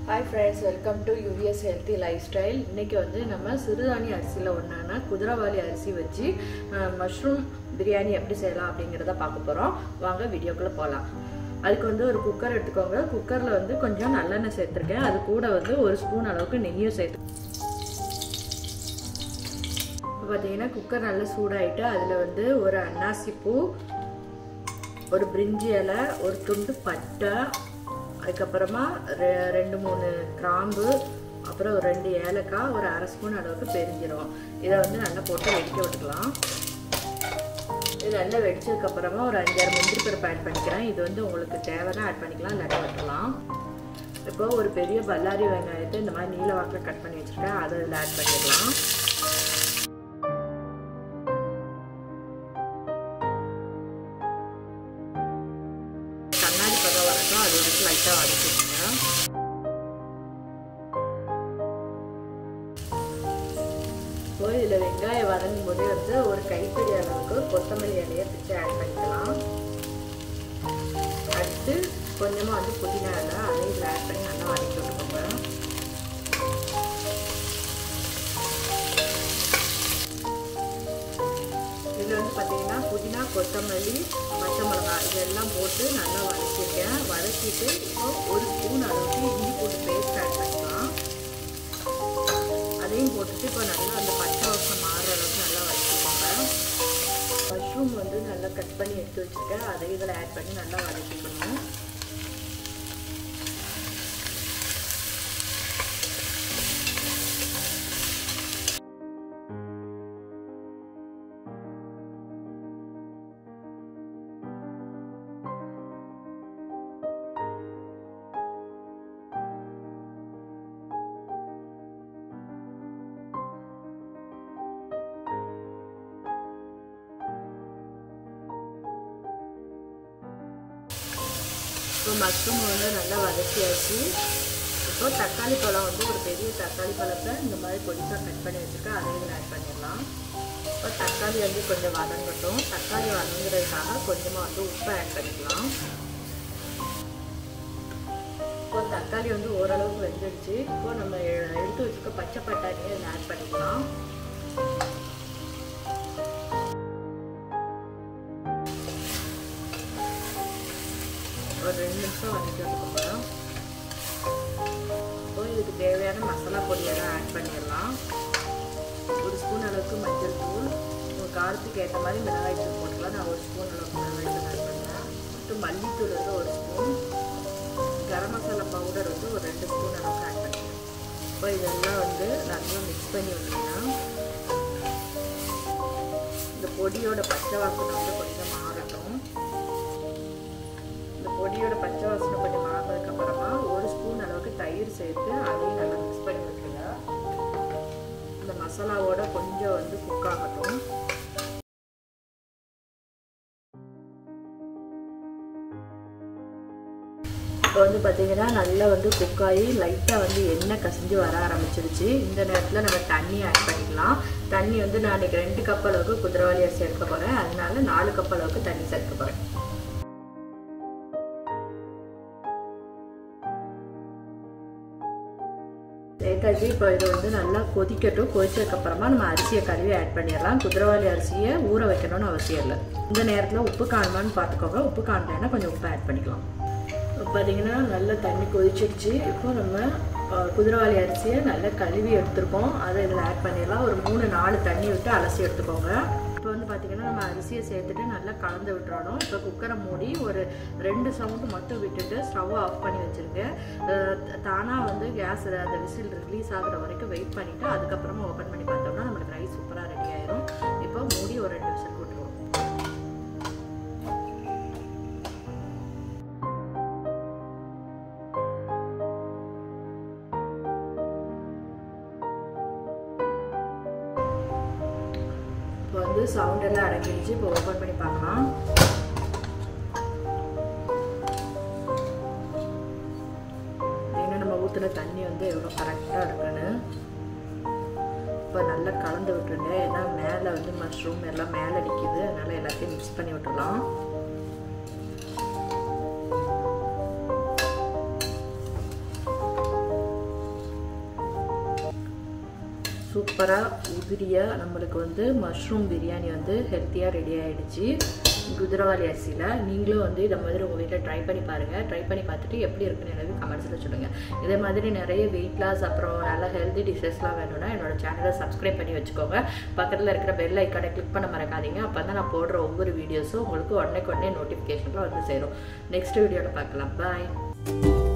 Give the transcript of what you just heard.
hi friends welcome to UVS healthy lifestyle இன்றைக்கி வந்து நம்ம சிறுதானிய அரிசியில் ஒன்றான குதிரவாளி அரிசி வச்சு மஷ்ரூம் பிரியாணி எப்படி செய்யலாம் அப்படிங்கிறத பார்க்க போகிறோம் வாங்க வீடியோக்குள்ளே போகலாம் அதுக்கு வந்து ஒரு குக்கர் எடுத்துக்கோங்க குக்கரில் வந்து கொஞ்சம் நல்லெண்ணெய் சேர்த்துருக்கேன் அது கூட வந்து ஒரு ஸ்பூன் அளவுக்கு நெய்யும் சேர்த்து இப்போ பார்த்தீங்கன்னா குக்கர் நல்லா சூடாயிட்டு அதில் வந்து ஒரு அன்னாசி பூ ஒரு பிரிஞ்சி இலை ஒரு துண்டு பட்டை அதுக்கப்புறமா ரெ ரெண்டு மூணு கிராம்பு அப்புறம் ஒரு ரெண்டு ஏலக்காய் ஒரு அரை ஸ்பூன் அளவுக்கு பெரிஞ்சிரும் இதை வந்து நல்லா போட்டு வெடிக்க விட்டுக்கலாம் இது நல்லா வெடிச்சதுக்கப்புறமா ஒரு அஞ்சாறு முந்திரி பருப்பு ஆட் பண்ணிக்கிறேன் இது வந்து உங்களுக்கு தேவைன்னா ஆட் பண்ணிக்கலாம் இல்லாட்டி விட்டுலாம் இப்போ ஒரு பெரிய பல்லாரி வெங்காயத்தை இந்த மாதிரி நீல வாக்கில் கட் பண்ணி வச்சுருக்கேன் அதை இதில் ஆட் பண்ணிடலாம் கண்ணாடி பதம் வரட்டும் அது வரைக்கும் லைட்டாக வதக்கிடுங்க இப்போ இதில் வெங்காயம் வதங்கும் போதே வந்து ஒரு கைப்பிடி அளவுக்கு கொத்தமல்லி இலையை பிச்சு ஆட் பண்ணிக்கலாம் அடுத்து கொஞ்சமாக வந்து புதினா இலை அதையும் இதில் ஆட் பண்ணி நல்லா வதக்கி விட்டுக்கோங்க இதில் வந்து பார்த்தீங்கன்னா புதினா கொத்தமல்லி பச்சை மிளகாய் இதெல்லாம் போட்டு நல்லா வதக்கியிருக்கேன் வதக்கிட்டு இப்போ ஒரு ஸ்பூன் அளவுக்கு இஞ்சி போட்டு பேஸ்ட் ஆட் பண்ணிக்கலாம் அதையும் போட்டுட்டு இப்போ நல்லா அந்த பச்சை வாசம் மாறுற அளவுக்கு நல்லா வதக்கிக்கோங்க மஷ்ரூம் வந்து நல்லா கட் பண்ணி எடுத்து வச்சுருக்கேன் அதை இதில் ஆட் பண்ணி நல்லா வதக்கிக்கணும் இப்போ மஷ்ரூம் வந்து நல்லா வதக்கியாச்சு இப்போ தக்காளி பழம் வந்து ஒரு பெரிய தக்காளி பழத்தை இந்த மாதிரி பொடிசாக கட் பண்ணி வச்சுருக்கேன் அதை இதில் ஆட் பண்ணிடலாம் இப்போ தக்காளி வந்து கொஞ்சம் வதங்கட்டும் தக்காளி வதங்குறதுக்காக கொஞ்சமாக வந்து உப்பை ஆட் பண்ணிக்கலாம் இப்போ தக்காளி வந்து ஓரளவுக்கு வெந்துடுச்சு இப்போ நம்ம எடுத்து வச்சுக்க பச்சை பட்டாணியை இதில் ஆட் பண்ணிக்கலாம் ஒரு ரெண்டு நிமிஷம் வதக்கி விட்டுக்கோங்க இப்போ இதுக்கு தேவையான மசாலா பொடியெல்லாம் ஆட் பண்ணிடலாம் ஒரு ஸ்பூன் அளவுக்கு மஞ்சள் தூள் உங்கள் காரத்துக்கு ஏற்ற மாதிரி மிளகாய் தூள் போட்டுக்கலாம் நான் ஒரு ஸ்பூன் அளவுக்கு மிளகாய் தூள் ஆட் பண்ணுறேன் மற்றும் மல்லித்தூள் வந்து ஒரு ஸ்பூன் கரம் மசாலா பவுடர் வந்து ஒரு ரெண்டு ஸ்பூன் அளவுக்கு ஆட் பண்ணிக்கிறேன் இப்போ இதெல்லாம் வந்து நல்லா மிக்ஸ் பண்ணி விட்டுருங்க இந்த பொடியோட பச்சை வாசனை வந்து கொஞ்சம் மாறட்டும் பொடியோட பச்சை வாசனை கொஞ்சம் மாறினதுக்கு அப்புறமா ஒரு ஸ்பூன் அளவுக்கு தயிர் சேர்த்து அதையும் நல்லா மிக்ஸ் பண்ணி விட்டுருங்க இந்த மசாலாவோட கொஞ்சம் வந்து குக் ஆகட்டும் இப்போ வந்து பார்த்தீங்கன்னா நல்லா வந்து குக் ஆகி லைட்டாக வந்து எண்ணெய் கசிஞ்சு வர ஆரம்பிச்சிருச்சு இந்த நேரத்தில் நம்ம தண்ணி ஆட் பண்ணிக்கலாம் தண்ணி வந்து நான் இன்றைக்கி ரெண்டு கப் அளவுக்கு குதிரவாளி அரிசி எடுக்க போகிறேன் அதனால நாலு கப் அளவுக்கு தண்ணி சேர்க்க போகிறேன் சேர்த்தாச்சு இப்போ இது வந்து நல்லா கொதிக்கட்டும் கொதிச்சதுக்கப்புறமா நம்ம அரிசியை கழுவி ஆட் பண்ணிடலாம் குதிரவாளி அரிசியை ஊற வைக்கணும்னு அவசியம் இல்லை இந்த நேரத்தில் உப்பு காணுமான்னு பார்த்துக்கோங்க உப்பு காணலைன்னா கொஞ்சம் உப்பு ஆட் பண்ணிக்கலாம் பார்த்தீங்கன்னா நல்லா தண்ணி கொதிச்சிடுச்சு இப்போ நம்ம குதிரவாளி அரிசியை நல்லா கழுவி எடுத்துருக்கோம் அதை இதில் ஆட் பண்ணிடலாம் ஒரு மூணு நாலு தண்ணி விட்டு அலசி எடுத்துக்கோங்க இப்போ வந்து பார்த்திங்கன்னா நம்ம அரிசியை சேர்த்துட்டு நல்லா கலந்து விட்டுறணும் இப்போ குக்கரை மூடி ஒரு ரெண்டு சவுண்டு மட்டும் விட்டுட்டு ஸ்டவ்வை ஆஃப் பண்ணி வச்சுருக்கேன் தானாக வந்து கேஸ் அந்த விசில் ரிலீஸ் ஆகிற வரைக்கும் வெயிட் பண்ணிவிட்டு அதுக்கப்புறமா ஓப்பன் பண்ணி பார்த்தோம்னா நம்மளுக்கு ரைஸ் சூப்பராக ரெடி ஆயிரும் இப்போ மூடி ஒரு ரெண்டு விசில் விட்டுருவோம் இப்போ வந்து சவுண்ட் எல்லாம் அடங்கிடுச்சு இப்போ ஓப்பன் பண்ணி பார்க்கலாம் ஏன்னா நம்ம ஊற்றுன தண்ணி வந்து எவ்வளோ கரெக்டாக இருக்குன்னு இப்போ நல்லா கலந்து விட்டுருங்க ஏன்னா மேலே வந்து மஷ்ரூம் எல்லாம் மேலே நிற்கிது அதனால் எல்லாத்தையும் மிக்ஸ் பண்ணி விட்டுடலாம் சூப்பராக உதிரியாக நம்மளுக்கு வந்து மஷ்ரூம் பிரியாணி வந்து ஹெல்த்தியாக ரெடி ஆகிடுச்சு குதிரவாளி அரிசியில் நீங்களும் வந்து இதை மாதிரி உங்கள் வீட்டில் ட்ரை பண்ணி பாருங்கள் ட்ரை பண்ணி பார்த்துட்டு எப்படி இருக்குன்னு எனக்கு கமெண்ட்ஸில் சொல்லுங்கள் இதே மாதிரி நிறைய வெயிட் லாஸ் அப்புறம் நல்ல ஹெல்தி டிஷ்ஷஸ்லாம் வேணும்னா என்னோட சேனலை சப்ஸ்கிரைப் பண்ணி வச்சுக்கோங்க பக்கத்தில் இருக்கிற பெல் ஐக்கானை கிளிக் பண்ண மறக்காதீங்க அப்போ தான் நான் போடுற ஒவ்வொரு வீடியோஸும் உங்களுக்கு உடனே உடனே நோட்டிஃபிகேஷனில் வந்து சேரும் நெக்ஸ்ட் வீடியோவில் பார்க்கலாம் பாய்